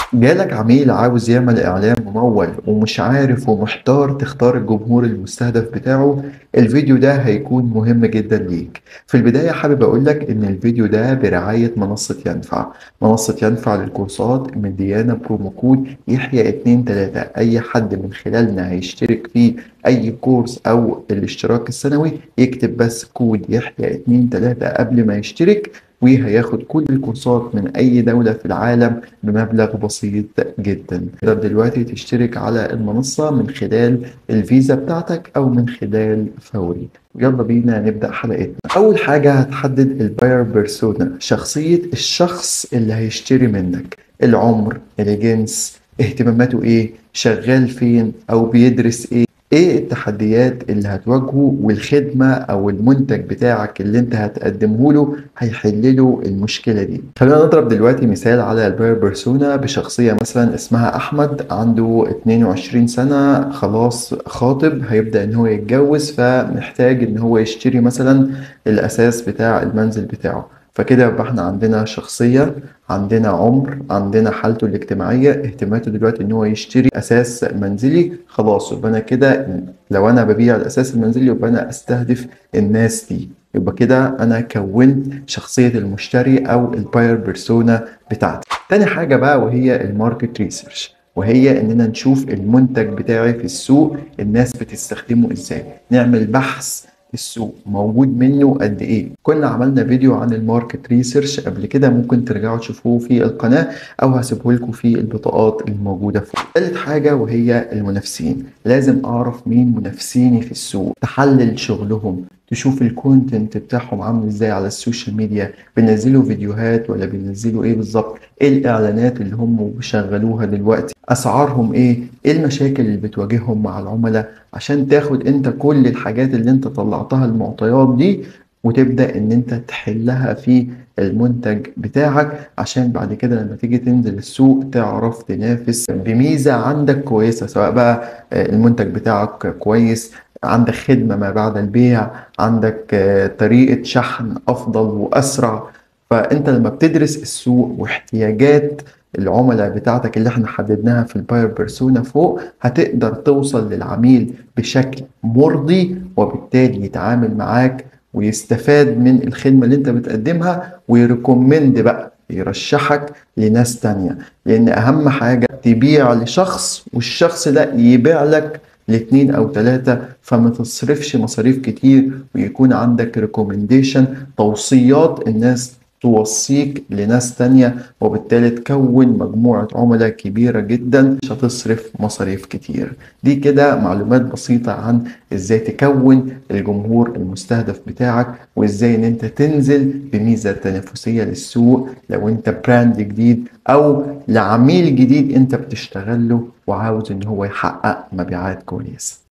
جالك عميل عاوز يعمل إعلان ممول ومش عارف ومحتار تختار الجمهور المستهدف بتاعه الفيديو ده هيكون مهم جدا ليك في البداية حابب أقولك إن الفيديو ده برعاية منصة ينفع منصة ينفع للكورسات مديانا برومو كود يحيى اتنين تلاتة أي حد من خلالنا هيشترك في أي كورس أو الاشتراك السنوي يكتب بس كود يحيى اتنين تلاتة قبل ما يشترك وهياخد كل الكورسات من أي دولة في العالم بمبلغ بسيط جدا تقدر دلوقتي تشترك على المنصة من خلال الفيزا بتاعتك أو من خلال فوري يلا بينا نبدأ حلقتنا أول حاجة هتحدد الباير بيرسونا شخصية الشخص اللي هيشتري منك العمر الجنس اهتماماته ايه شغال فين او بيدرس ايه ايه التحديات اللي هتواجهه والخدمة او المنتج بتاعك اللي انت هتقدمه له هيحل له المشكلة دي خلينا نضرب دلوقتي مثال على الباير بيرسونا بشخصية مثلا اسمها احمد عنده 22 سنة خلاص خاطب هيبدأ ان هو يتجوز فمحتاج ان هو يشتري مثلا الاساس بتاع المنزل بتاعه فكده يبقى احنا عندنا شخصية عندنا عمر عندنا حالته الاجتماعية اهتماماته دلوقتي ان هو يشتري اساس منزلي خلاص يبقى انا كده لو انا ببيع الاساس المنزلي يبقى انا استهدف الناس دي يبقى كده انا كونت شخصية المشتري او الباير بيرسونا بتاعتي تاني حاجة بقى وهي الماركت ريسيرش وهي اننا نشوف المنتج بتاعي في السوق الناس بتستخدمه ازاي نعمل بحث السوق موجود منه قد ايه كنا عملنا فيديو عن الماركت ريسيرش قبل كده ممكن ترجعوا تشوفوه في القناة او هسيبه لكم في البطاقات الموجودة فوق ثالث حاجة وهي المنافسين لازم اعرف مين منافسيني في السوق تحلل شغلهم تشوف الكونتنت بتاعهم عامل ازاي على السوشيال ميديا بينزلوا فيديوهات ولا بينزلوا ايه بالظبط ايه الاعلانات اللي هم بيشغلوها دلوقتي اسعارهم ايه ايه المشاكل اللي بتواجههم مع العملاء عشان تاخد انت كل الحاجات اللي انت طلعتها المعطيات دي وتبدأ ان انت تحلها في المنتج بتاعك عشان بعد كده لما تيجي تنزل السوق تعرف تنافس بميزة عندك كويسة سواء بقى المنتج بتاعك كويس عندك خدمة ما بعد البيع عندك طريقة شحن أفضل وأسرع فأنت لما بتدرس السوق واحتياجات العملاء بتاعتك اللي احنا حددناها في الباير بيرسونا فوق هتقدر توصل للعميل بشكل مرضي وبالتالي يتعامل معاك ويستفاد من الخدمة اللي انت بتقدمها ويريكومند بقى يرشحك لناس تانية لأن أهم حاجة تبيع لشخص والشخص ده يبيع لك لاتنين او تلاتة فما تصرفش مصاريف كتير ويكون عندك ريكومنديشن توصيات الناس توصيك لناس تانية وبالتالي تكون مجموعة عملاء كبيرة جدا مش هتصرف مصاريف كتير دي كده معلومات بسيطة عن ازاي تكون الجمهور المستهدف بتاعك وازاي ان انت تنزل بميزة تنافسية للسوق لو انت براند جديد او لعميل جديد انت بتشتغل له وعاوز ان هو يحقق مبيعات كويسة